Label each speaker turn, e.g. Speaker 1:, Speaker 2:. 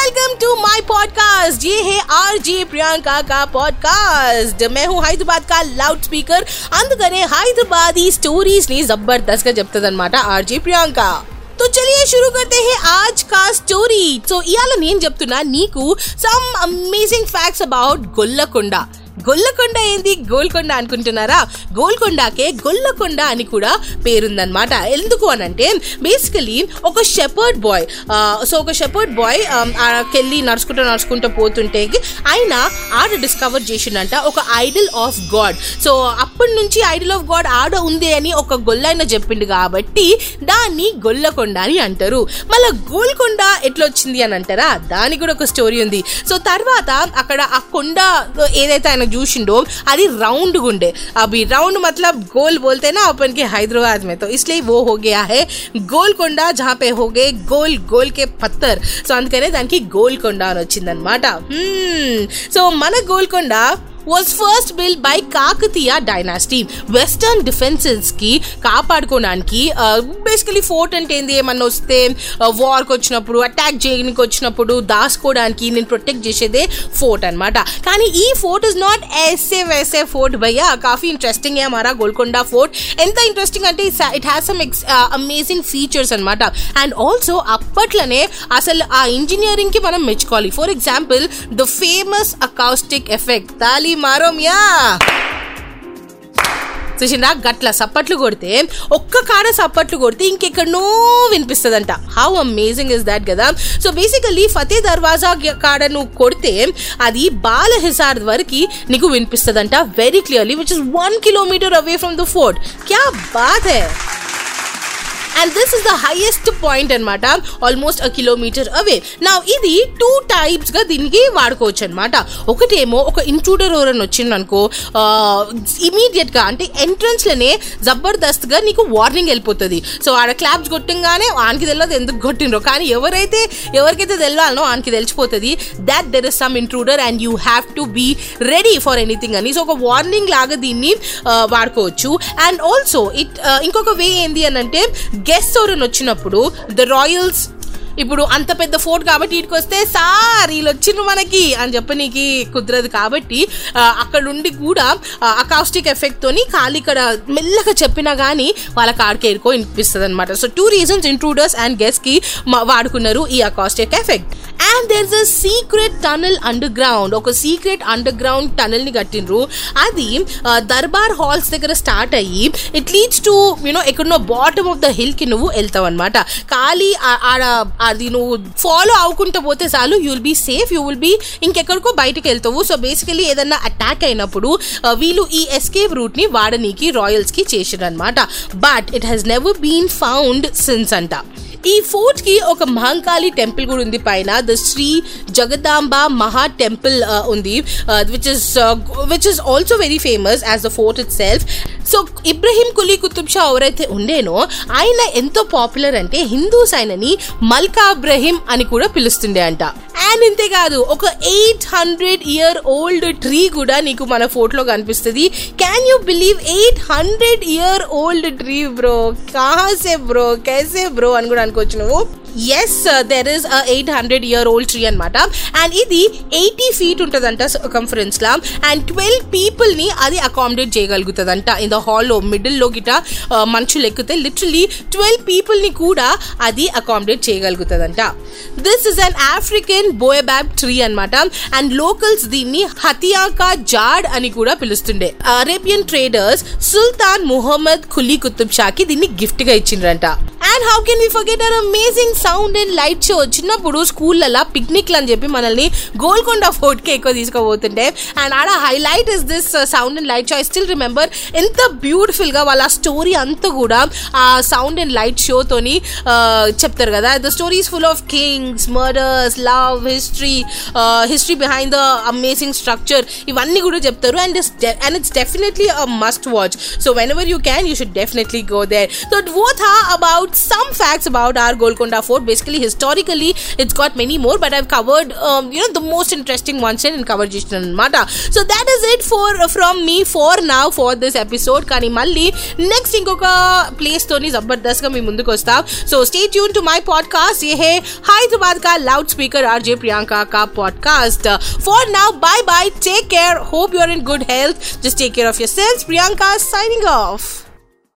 Speaker 1: Welcome to my podcast ये है RJ Priyanka का पॉडकास्ट मैं हूँ हैदराबाद का लाउड स्पीकर అందుకనే హైదరాబాదీ స్టోరీస్ ని జబర్దస్త్ గా చెప్తుంది అనమాట ఆర్జే ప్రియాంక तो चलिए शुरू करते हैं आज का స్టోరీ సో ఇవాళ నేను చెప్తున్నా నీకు some amazing facts about Gollakonda Gollakonda ఏంది గోల్కొండ అనుకుంటున్నారా గోల్కొండకే గొల్లకొండ అని కూడా పేరుందనమాట ఎందుకు అని అంటే బేసికలీ ఒక షెపర్డ్ బాయ్ సో ఒక షెపర్డ్ బాయ్ కెళ్ళి నడుచుకుంటూ నడుచుకుంటూ పోతుంటే ఆయన ఆడ డిస్కవర్ చేసిండంట ఒక ఐడల్ ఆఫ్ గాడ్ సో అప్పటి నుంచి ఐడల్ ఆఫ్ గాడ్ ఆడ ఉంది అని ఒక గొల్లైన చెప్పిండు కాబట్టి దాన్ని గొల్లకొండ అని అంటారు మళ్ళీ గోల్కొండ ఎట్లా వచ్చింది అని అంటారా దానికి కూడా ఒక స్టోరీ ఉంది సో తర్వాత అక్కడ ఆ కొండ ఏదైతే ఆయన చూసిండో అది రౌండ్ గుండే అవి రౌండ్ मतलब गोल बोलते हैं ना अपन के हैदराबाद में तो इसलिए वो हो गया है గోల్కొండ జहाँ पे हो गए గోల్ గోల్ కే పత్తర్ సో అందుకనే దానికి గోల్కొండ అని వచ్చిందనమాట సో మన Golconda was first build by Kakatiya dynasty western defences కి కాపాడుకోవడానికి బేసికలీ ఫోర్ట్ అంటే ఏంది ఏమన్నా వస్తే వార్కి వచ్చినప్పుడు అటాక్ చేయడానికి వచ్చినప్పుడు దాచుకోవడానికి నేను ప్రొటెక్ట్ చేసేదే ఫోర్ట్ అనమాట కానీ ఈ ఫోర్ట్ ఇస్ నాట్ ఎస్ఏ వెసే ఫోర్ట్ భయ్యా కాఫీ ఇంట్రెస్టింగ్ ఏ మారా గోల్కొండ ఫోర్ట్ ఎంత ఇంట్రెస్టింగ్ అంటే it has some ex amazing features అనమాట అండ్ ఆల్సో అప్పట్లోనే అసలు ఆ ఇంజనీరింగ్ కి మనం మెచ్చుకోవాలి for example the famous acoustic effect తాలి మారో మియా చూసిందా గట్ల సప్పట్లు కొడితే ఒక్క కాడ సప్పట్లు కొడితే ఇంకెక్కడనో వినిపిస్తుందంట హౌ అమేజింగ్ ఇస్ దాట్ కదా సో బేసికల్లీ ఫతే దర్వాజా కాడ నువ్వు కొడితే అది బాల హిసార్ వరకు నీకు వినిపిస్తుందంట very clearly which is one kilometre away from the fort క్యా బాత్ హై and this is the highest point అనమాట ఆల్మోస్ట్ అ కిలోమీటర్ అవే నా ఇది టూ టైప్స్ గా దీనికి వాడుకోవచ్చు అనమాట ఒకటేమో ఒక ఇంట్రూడర్ ఎవరైనా వచ్చింది అనుకో ఇమీడియట్ గా అంటే ఎంట్రన్స్ లోనే జబర్దస్త్ గా నీకు వార్నింగ్ వెళ్ళిపోతుంది సో ఆడ క్లాప్స్ కొట్టంగానే ఆనికి తెలియదు ఎందుకు కొట్టిండ్రో కానీ ఎవరైతే ఎవరికైతే తెలియాలనో ఆనికి తెలిసిపోతుంది that there is some intruder and you have to be ready for anything అని సో ఒక వార్నింగ్ లాగా దీన్ని వాడుకోవచ్చు అండ్ ఆల్సో ఇట్ ఇంకొక వే ఏంది అని అంటే గెస్ట్ ఎవరైనా వచ్చినప్పుడు ద రాయల్స్ ఇప్పుడు అంత పెద్ద ఫోర్ట్ కాబట్టి వీటికి వస్తే సార్ వీళ్ళు వచ్చిండ్రు మనకి అని చెప్పి నీకు కుదరదు కాబట్టి అక్కడ ఉండి కూడా అకాస్టిక్ ఎఫెక్ట్ తోని ఖాళీ ఇక్కడ మెల్లగా చెప్పినా కానీ వాళ్ళకి ఆడికి ఎరుకో వినిపిస్తుంది అనమాట so two reasons intruders and guest కి వాడుకున్నారు ఈ acoustic effect and there is a secret tunnel underground ఒక సీక్రెట్ అండర్ గ్రౌండ్ టనల్ ని కట్టిండ్రు అది దర్బార్ హాల్స్ దగ్గర స్టార్ట్ అయ్యి ఇట్ లీడ్స్ టు యూనో ఎక్కడనో బాటమ్ ఆఫ్ ద హిల్ కి నువ్వు వెళ్తావు అనమాట ఖాళీ ఆడ అది నువ్వు ఫాలో అవ్వకుంటూ పోతే చాలు you will be safe you will be ఇంకెక్కడికో బయటకు వెళ్తావు సో బేసికలీ ఏదన్నా అటాక్ అయినప్పుడు వీళ్ళు ఈ ఎస్కేప్ రూట్ ని వాడనీకి రాయల్స్ కి చేసిరనమాట but it has never been found since అంట ఈ ఫోర్ట్ కి ఒక మహంకాళి టెంపుల్ కూడా ఉంది పైన ద శ్రీ జగదాంబ మహా టెంపుల్ ఉంది which is which is also very famous as the fort itself so Ibrahim Quli Qutub Shah ఎవరైతే ఉండేనో ఆయన ఎంతో పాపులర్ అంటే హిందూస్ ఆయనని మల్కా ఇబ్రహీం అని కూడా పిలుస్తుండే అంట అండ్ ఇంతేకాదు ఒక eight hundred year old tree కూడా నీకు మన ఫోటోలో కనిపిస్తుంది can you believe eight hundred year old tree bro కాసే బ్రో कैसे బ్రో అని కూడా అనుకోవచ్చు నువ్వు yes there is eight hundred year old tree అనమాట అండ్ ఇది ఎయిటీ ఫీట్ ఉంటుందంట కంఫరెన్స్ లా అండ్ ట్వెల్వ్ పీపుల్ ని అది అకామిడేట్ చేయగలుగుతుందంట ఇన్ ద హాల్లో మిడిల్ లో గిట మనుషులు ఎక్కితే లిటరలీ ట్వెల్వ్ పీపుల్ ని కూడా అది అకామిడేట్ చేయగలుగుతుందంట this is an African baobab tree అనమాట అండ్ లోకల్స్ దీన్ని హతియాకా జాడ్ అని కూడా పిలుస్తుండే అరేబియన్ ట్రేడర్స్ సుల్తాన్ ముహమ్మద్ ఖులీ కుతుబ్ షాకి దీన్ని గిఫ్ట్ గా ఇచ్చిండ్రంట and how can we forget our amazing sound and light show చిన్నప్పుడు స్కూళ్ళల్లో పిక్నిక్లు అని చెప్పి మనల్ని గోల్కొండ ఫోర్ట్కి ఎక్కువ తీసుకుపోతుంటే అండ్ ఆడ highlight is this sound and light show I still remember ఎంత బ్యూటిఫుల్గా వాళ్ళ స్టోరీ అంతా కూడా ఆ సౌండ్ అండ్ లైట్ షోతోని చెప్తారు కదా the stories full of kings murders love history history behind the amazing structure ఇవన్నీ కూడా చెప్తారు and and it's definitely a must watch so whenever you can you should definitely go there so both ah about some facts about about our Golconda Fort. Basically, historically, it's got many more, but I've covered, um, you know, the most interesting ones in covered Mata. So that is it for from me for now for this episode. కానీ మళ్ళీ next ఇంకొక place తోని జబర్దస్త్ గా మీ ముందుకు వస్తాం so stay tune to my podcast ये है हैदराबाद का लाउड स्पीकर आरजे प्रियंका का podcast for now bye bye take care hope you are in good health just take care of yourself Priyanka signing of